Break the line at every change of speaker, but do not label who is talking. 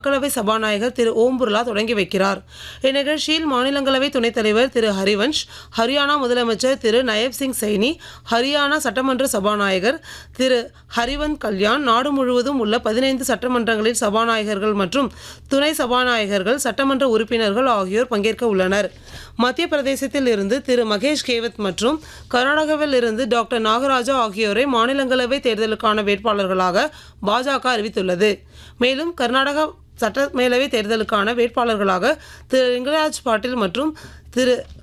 மக்களவை சபாநாயகர் திரு ஓம் பிர்லா தொடங்கி வைக்கிறார் இந்நிகழ்ச்சியில் மாநிலங்களவை துணைத் தலைவர் திரு ஹரிவன்ஷ் ஹரியானா முதலமைச்சர் திரு நயப் சிங் சைனி ஹரியானா சட்டமன்ற சபாநாயகர் திரு ஹரிவந்த் கல்யாண் நாடு முழுவதும் உள்ள பதினைந்து சட்டமன்றங்களின் சபாநாயகர்கள் மற்றும் துணை சபாநாயகர்கள் சட்டமன்ற உறுப்பினர்கள் ஆகியோர் பங்கேற்க உள்ளனர் மத்திய பிரதேசத்தில் இருந்து திரு மகேஷ் கேவத் மற்றும் கர்நாடகாவில் இருந்து டாக்டர் நாகராஜா ஆகியோரை மாநிலங்களவை தேர்தலுக்கான வேட்பாளர்களாக பாஜக அறிவித்துள்ளது மேலும் கர்நாடகா சட்டமேலவை தேர்தலுக்கான வேட்பாளர்களாக திரு லிங்கராஜ் பாட்டில் மற்றும் திரு